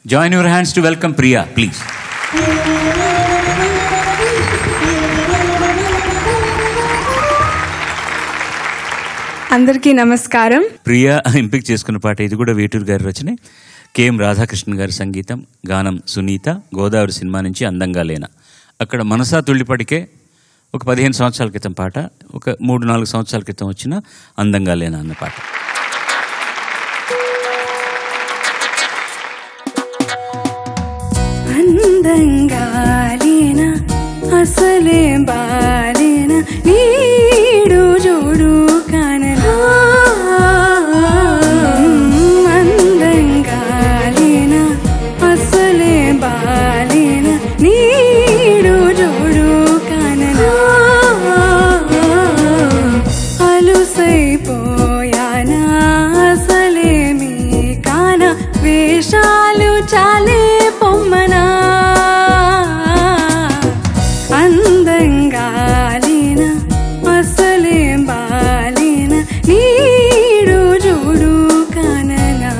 join your hands to welcome Priya please అందరికీ నమస్కారం ప్రియా ఎంపిక చేసుకున్న పాట ఇది కూడా వేటూరు గారి రచన కెఎం రాధాకృష్ణ గారి సంగీతం గానం సునీత గోదావరి సినిమా నుంచి అందంగా లేన అక్కడ మనసా తుళ్ళిపడికే ఒక పదిహేను సంవత్సరాల క్రితం పాట ఒక మూడు నాలుగు సంవత్సరాల క్రితం వచ్చిన అందంగా లేన అన్న పాట అందంగా లేనా అసలే బాలేనా నీడు జోడు కానలా అందంగా లేనా అసలే బాలేనా నీడు జోడు కానలా అలుసైపోయానా అసలేమీ కాన వేషాలు చాలే పొమ్మనా అందంగా లేనా అసలేం బాలేనా నీడు జోడు కాననా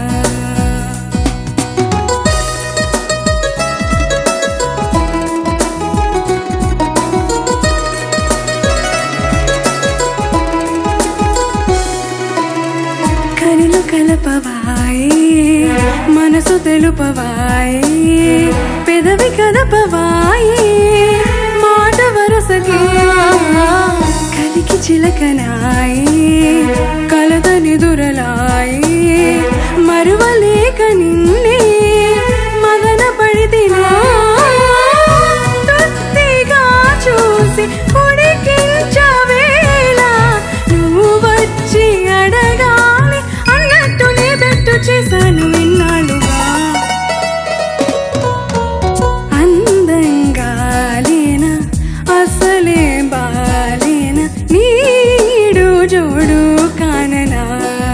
కనులు కలపవాయే మనసు తెలుపవాయే పెదవి కదపవాయే మాట వరసకి కలికి చిలకనాయే కలదని దురలాయే మరువలేక నిన్నే మదన పడితినా తృప్తిగా చూసి ఉడికించవేళ నువ్వు వచ్చి అడగాలి అన్నట్టునే బెట్టు చేశాను ఇన్నాళ్ళుగా అందంగా లేనా అసలే బాలేనా నీడు జోడు కాననా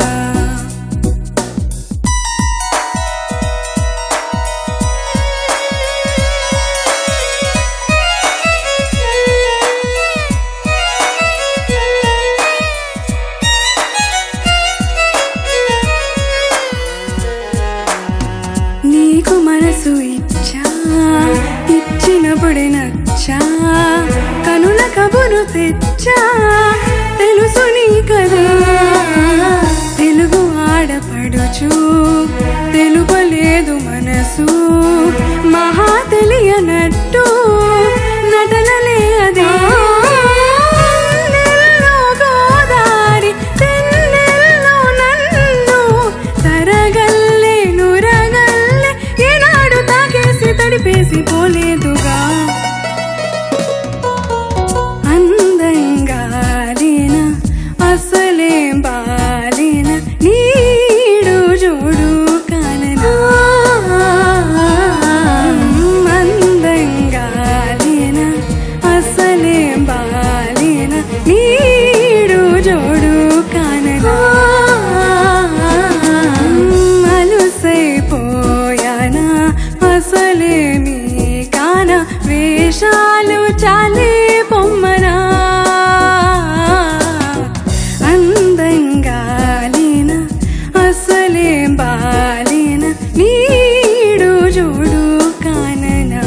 నీకు మనసు ఇచ్చా ఇచ్చినప్పుడే నచ్చా కనుల కబురు తెచ్చా తెలుసు నీ కదా తెలుగు ఆడపడుచు తెలుపలేదు మనసు మహా తెలియనట్టు నటనలే అదే నెల్లో గోదారి తెన్నెల్లో నన్ను తరగల్లే నురగల్లే ఏనాడు తాకేసి తడిపేసి పోలేదుగా అందంగా లేనా అసలేం బాలేనా నీడు జోడు కాననా అందంగా లేనా అసలేం బాలేనా నీడు జోడు కాననా అలుసైపోయానా అసలేమీ కాన వేషాలు చాలే పొమ్మనా అందంగా లేనా అసలేం బాలేనా నీడు జోడు కాననా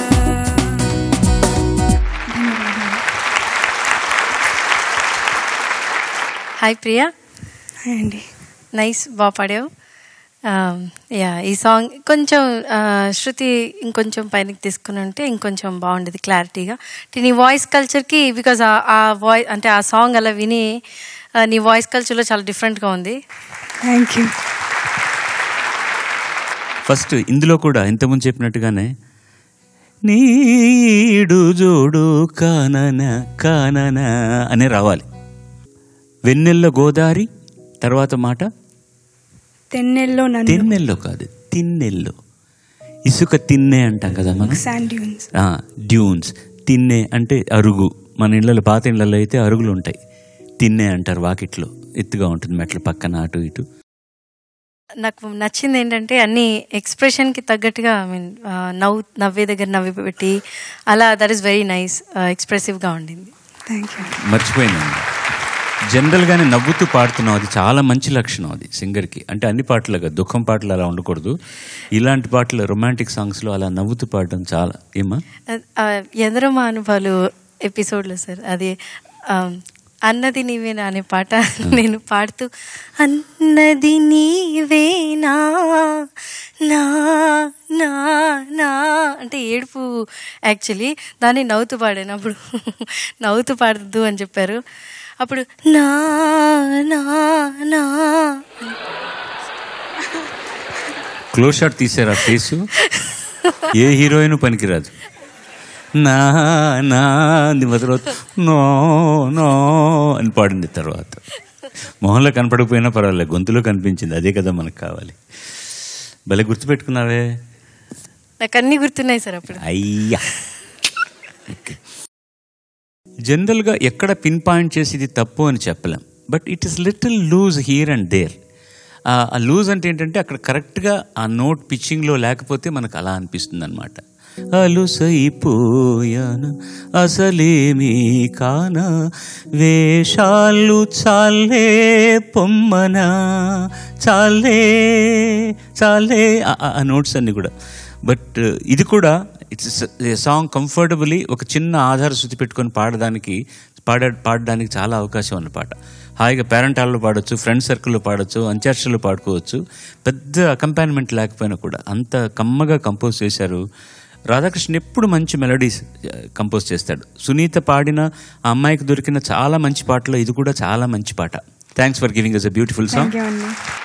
హాయ్ ప్రియా అండి నైస్ బాగా పాడావు యా ఈ సాంగ్ కొంచెం ఆ, శృతి ఇంకొంచెం పైనకి తీసుకుని ఉంటే ఇంకొంచెం బాగుండేది క్లారిటీగా అంటే నీ వాయిస్ కల్చర్కి బికాజ్ ఆ వాయిస్ అంటే ఆ సాంగ్ అలా విని ఆ, నీ వాయిస్ కల్చర్లో చాలా డిఫరెంట్గా ఉంది థ్యాంక్ యూ ఫస్ట్ ఇందులో కూడా ఇంతకుముందు చెప్పినట్టుగానే నీడు జోడు కానన కానన అనే రావాలి వెన్నెల్లో గోదారి తర్వాత మాట తెన్నెల్లో నన్ను తిన్నెల్లో కాదు తిన్నెల్లో ఇసుక తిన్నే అంటాం కదా మనం శాండ్ డ్యూన్స్ ఆ, డ్యూన్స్ తిన్నే అంటే అరుగు మన ఇళ్ళలో పాత ఇళ్ళలో అయితే అరుగులు ఉంటాయి తిన్నే అంటారు వాకిట్లో ఎత్తుగా ఉంటుంది మెట్ల పక్కన అటు ఇటు నాకు నచ్చింది ఏంటంటే అన్ని ఎక్స్ప్రెషన్కి తగ్గట్టుగా ఐ మీన్ నవ్వు నవ్వే దగ్గర నవ్వి పెట్టి అలా దట్ ఈస్ వెరీ నైస్ ఎక్స్ప్రెసివ్గా ఉండింది థ్యాంక్ యూ మర్చిపోయిందండి జనరల్గానే నవ్వుతూ పాడుతున్నాం అది చాలా మంచి లక్షణం అది సింగర్కి అంటే అన్ని పాటలుగా దుఃఖం పాటలు అలా ఉండకూడదు ఇలాంటి పాటలు రొమాంటిక్ సాంగ్స్లో అలా నవ్వుతూ పాడడం చాలా ఏమా ఆ, ఎందరో మానుభాలు ఎపిసోడ్లో సార్ అది ఆ, అన్నది నీవేనా అనే పాట నేను పాడుతూ అన్నది నీవేనా నా నా నా అంటే ఏడుపు యాక్చువల్లీ దాన్ని నవ్వుతూ పాడాను అప్పుడు నవ్వుతూ పాడద్దు అని చెప్పారు అప్పుడు నా నా నా క్లోజ్ షాట్ తీసారు ఆ ఫేసు ఏ హీరోయిన్ పనికిరాదు నా నా అంది మా తర్వాత నో నో అని పాడింది తర్వాత మొహంలో కనపడకపోయినా పర్వాలేదు గొంతులో కనిపించింది అదే కదా మనకు కావాలి భలే గుర్తుపెట్టుకున్నావే నాకు అన్నీ గుర్తున్నాయి సార్ అప్పుడు అయ్యా జనరల్గా ఎక్కడ పిన్ పాయింట్ చేసి ఇది తప్పు అని చెప్పలేం but it is little loose here and there ఆ లూజ్ అంటే ఏంటంటే అక్కడ కరెక్ట్గా ఆ నోట్ పిచ్చింగ్లో లేకపోతే మనకు అలా అనిపిస్తుంది అనమాట అలుసైపోయాను అసలేమీ కాన వేషాలు చాలే పొమ్మనా చాలే చాలే ఆ- ఆ- ఆ నోట్స్ అన్ని కూడా బట్ ఇది కూడా ఇట్స్ సాంగ్ కంఫర్టబుల్లీ ఒక చిన్న ఆధార శృతి పెట్టుకొని పాడడానికి పాడ పాడడానికి చాలా అవకాశం ఉన్న పాట హాయిగా పేరెంట్ హాల్లో పాడొచ్చు ఫ్రెండ్ సర్కిల్లో పాడొచ్చు అంత్యాక్షరాలు పాడుకోవచ్చు పెద్ద అకంపానిమెంట్ లేకపోయినా కూడా అంత కమ్మగా కంపోజ్ చేశారు రాధాకృష్ణ ఎప్పుడు మంచి మెలడీస్ కంపోజ్ చేస్తాడు సునీత పాడిన ఆ అమ్మాయికి దొరికిన చాలా మంచి పాటలో ఇది కూడా చాలా మంచి పాట thanks for giving us a beautiful song thank you అండి